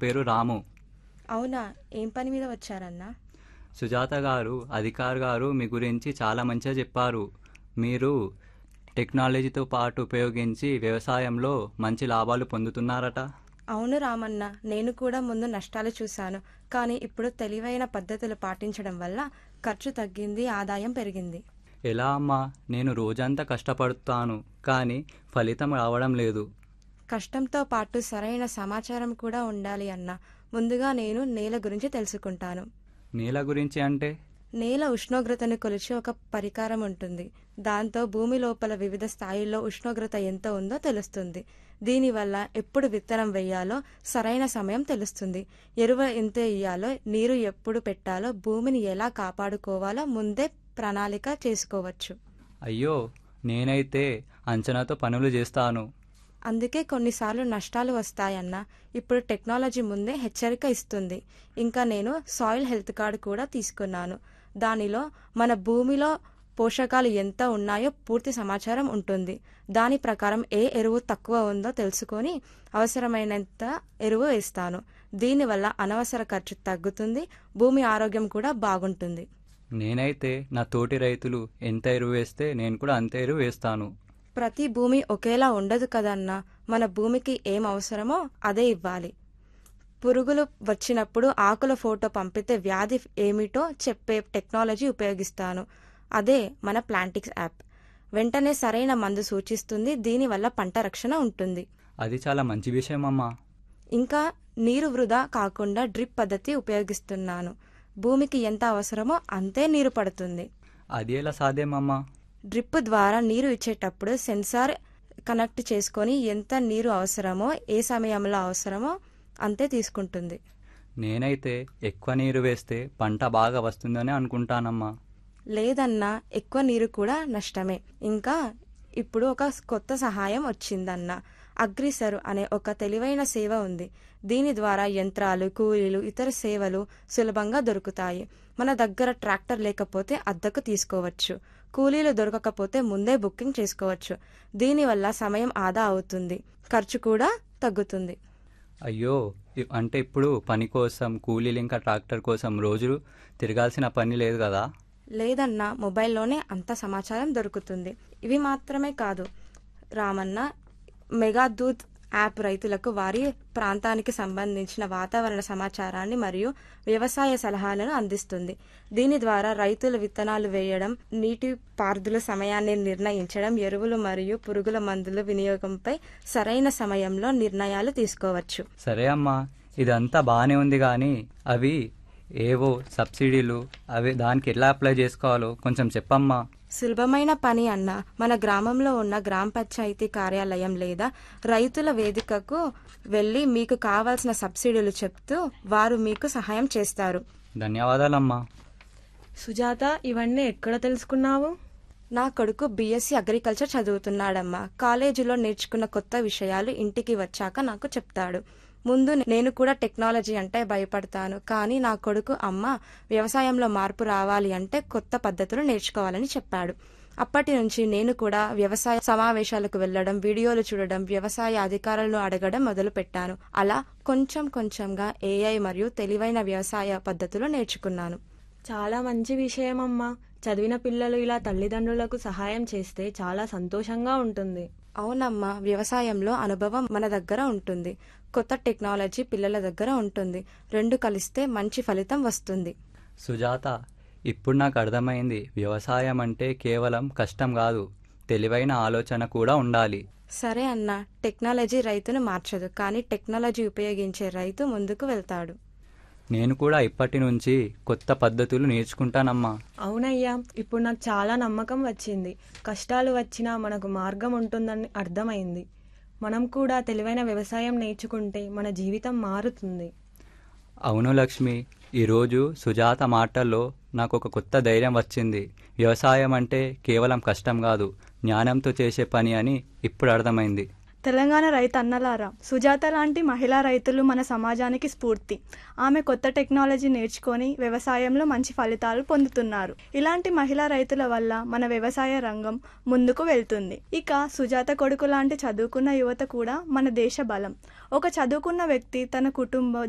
పేరు రాము అవునా ఏం పని మీద వచ్చారన్నా సుజాత గారు అధికారి గారు మీ గురించి చాలా మంచిగా చెప్పారు మీరు టెక్నాలజీతో పాటు ఉపయోగించి వ్యవసాయంలో మంచి లాభాలు పొందుతున్నారట అవును రామన్న నేను కూడా ముందు నష్టాలు చూశాను కానీ ఇప్పుడు తెలివైన పద్ధతులు పాటించడం వల్ల ఖర్చు తగ్గింది ఆదాయం పెరిగింది ఎలా అమ్మా నేను రోజంతా కష్టపడుతాను కానీ ఫలితం రావడం లేదు కష్టంతో పాటు సరైన సమాచారం కూడా ఉండాలి అన్న ముందుగా నేను నేల గురించి తెలుసుకుంటాను నేల గురించి అంటే నేల ఉష్ణోగ్రతను కొలిచే ఒక పరికరం ఉంటుంది దాంతో భూమి లోపల వివిధ స్థాయిల్లో ఉష్ణోగ్రత ఎంత ఉందో తెలుస్తుంది దీనివల్ల ఎప్పుడు విత్తనం వేయాలో సరైన సమయం తెలుస్తుంది ఎరువు ఎంత వేయాలో నీరు ఎప్పుడు పెట్టాలో భూమిని ఎలా కాపాడుకోవాలో ముందే ప్రణాళిక చేసుకోవచ్చు అయ్యో నేనైతే అంచనాతో పనులు చేస్తాను అందుకే కొన్నిసార్లు నష్టాలు వస్తాయన్న ఇప్పుడు టెక్నాలజీ ముందే హెచ్చరిక ఇస్తుంది ఇంకా నేను సాయిల్ హెల్త్ కార్డు కూడా తీసుకున్నాను దానిలో మన భూమిలో పోషకాలు ఎంత ఉన్నాయో పూర్తి సమాచారం ఉంటుంది దాని ప్రకారం ఏ ఎరువు తక్కువ ఉందో తెలుసుకొని అవసరమైనంత ఎరువు వేస్తాను దీనివల్ల అనవసర ఖర్చు తగ్గుతుంది భూమి ఆరోగ్యం కూడా బాగుంటుంది నేనైతే నా తోటి రైతులు ఎంత ఎరువు వేస్తే నేను కూడా అంతే ఎరువు వేస్తాను ప్రతి భూమి ఒకేలా ఉండదు కదన్నా మన భూమికి ఏం అవసరమో అదే ఇవ్వాలి పురుగులు వచ్చినప్పుడు ఆకుల ఫోటో పంపితే వ్యాధి ఏమిటో చెప్పే టెక్నాలజీ ఉపయోగిస్తాను అదే మన ప్లాంటిక్స్ యాప్ వెంటనే సరైన మందు సూచిస్తుంది దీనివల్ల పంట రక్షణ ఉంటుంది అది చాలా మంచి విషయం అమ్మా ఇంకా నీరు వృధా కాకుండా డ్రిప్ పద్ధతి ఉపయోగిస్తున్నాను భూమికి ఎంత అవసరమో అంతే నీరు పడుతుంది అది ఎలా సాధ్యమమ్మా డ్రిప్ ద్వారా నీరు ఇచ్చేటప్పుడు సెన్సార్ కనెక్ట్ చేసుకొని ఎంత నీరు అవసరమో ఏ సమయంలో అవసరమో అంతే తీసుకుంటుంది నేనైతే ఎక్కువ నీరు వేస్తే పంట బాగా వస్తుందని అనుకుంటానమ్మా లేదన్నా ఎక్కువ నీరు కూడా నష్టమే ఇంకా ఇప్పుడు ఒక కొత్త సహాయం వచ్చిందన్న అగ్రిసర్ అనే ఒక తెలివైన సేవ ఉంది దీని ద్వారా యంత్రాలు కూలీలు ఇతర సేవలు సులభంగా దొరుకుతాయి మన దగ్గర ట్రాక్టర్ లేకపోతే అద్దెకు తీసుకోవచ్చు కూలీలు దొరకకపోతే ముందే బుకింగ్ చేసుకోవచ్చు దీనివల్ల సమయం ఆదా అవుతుంది ఖర్చు కూడా తగ్గుతుంది అయ్యో ఇ- అంటే ఇప్పుడు పని కోసం కూలీలు ఇంకా ట్రాక్టర్ కోసం రోజులు తిరగాల్సిన పని లేదు కదా లేదన్నా మొబైల్లోనే అంత సమాచారం దొరుకుతుంది ఇవి మాత్రమే కాదు రామన్న మెగా దూత్ యాప్ రైతులకు వారి ప్రాంతానికి సంబంధించిన వాతావరణ సమాచారాన్ని మరియు వ్యవసాయ సలహాలను అందిస్తుంది దీని ద్వారా రైతులు విత్తనాలు వేయడం నీటి పారుదల సమయాన్ని నిర్ణయించడం ఎరువులు మరియు పురుగుల మందుల వినియోగంపై సరైన సమయంలో నిర్ణయాలు తీసుకోవచ్చు సరే అమ్మా ఇదంతా బాగానే ఉంది కానీ అవి ఏవో సబ్సిడీలు అవి దానికి ఎట్లా అప్లై చేసుకోవాలో కొంచెం చెప్పమ్మా సులభమైన పని అన్న మన గ్రామంలో ఉన్న గ్రామ పంచాయతీ కార్యాలయం లేదా రైతుల వేదికకు వెళ్ళి మీకు కావాల్సిన సబ్సిడీలు చెప్తూ వారు మీకు సహాయం చేస్తారు ధన్యవాదాలమ్మా సుజాత ఇవన్నీ ఎక్కడ తెలుసుకున్నావు నా కొడుకు బీఎస్సీ అగ్రికల్చర్ చదువుతున్నాడమ్మా కాలేజీలో నేర్చుకున్న కొత్త విషయాలు ఇంటికి వచ్చాక నాకు చెప్తాడు ముందు నేను కూడా టెక్నాలజీ అంటే భయపడతాను కానీ నా కొడుకు అమ్మ వ్యవసాయంలో మార్పు రావాలి అంటే కొత్త పద్ధతులు నేర్చుకోవాలని చెప్పాడు అప్పటి నుంచి నేను కూడా వ్యవసాయ సమావేశాలకు వెళ్లడం వీడియోలు చూడడం వ్యవసాయ అధికారులను అడగడం మొదలు పెట్టాను అలా కొంచెం కొంచెంగా ఏఐ మరియు తెలివైన వ్యవసాయ పద్ధతులు నేర్చుకున్నాను చాలా మంచి విషయం అమ్మా చదివిన పిల్లలు ఇలా తల్లిదండ్రులకు సహాయం చేస్తే చాలా సంతోషంగా ఉంటుంది అవునమ్మా వ్యవసాయంలో అనుభవం మన దగ్గర ఉంటుంది కొత్త టెక్నాలజీ పిల్లల దగ్గర ఉంటుంది రెండు కలిస్తే మంచి ఫలితం వస్తుంది సుజాత ఇప్పుడు నాకు అర్థమైంది వ్యవసాయం అంటే కేవలం కష్టం కాదు తెలివైన ఆలోచన కూడా ఉండాలి సరే అన్న టెక్నాలజీ రైతును మార్చదు కానీ టెక్నాలజీ ఉపయోగించే రైతు ముందుకు వెళ్తాడు నేను కూడా ఇప్పటి నుంచి కొత్త పద్ధతులు నేర్చుకుంటానమ్మా అవునయ్యా ఇప్పుడు నాకు చాలా నమ్మకం వచ్చింది కష్టాలు వచ్చినా మనకు మార్గం ఉంటుందని అర్థమైంది మనం కూడా తెలివైన వ్యవసాయం నేర్చుకుంటే మన జీవితం మారుతుంది అవును లక్ష్మి ఈరోజు సుజాత మాటల్లో నాకు ఒక కొత్త ధైర్యం వచ్చింది వ్యవసాయం అంటే కేవలం కష్టం కాదు జ్ఞానంతో చేసే పని అని ఇప్పుడు అర్థమైంది తెలంగాణ రైతు అన్నలారా సుజాత లాంటి మహిళా రైతులు మన సమాజానికి స్ఫూర్తి ఆమె కొత్త టెక్నాలజీ నేర్చుకొని వ్యవసాయంలో మంచి ఫలితాలు పొందుతున్నారు ఇలాంటి మహిళా రైతుల వల్ల మన వ్యవసాయ రంగం ముందుకు వెళ్తుంది ఇక సుజాత కొడుకు లాంటి చదువుకున్న యువత కూడా మన దేశ బలం ఒక చదువుకున్న వ్యక్తి తన కుటుంబ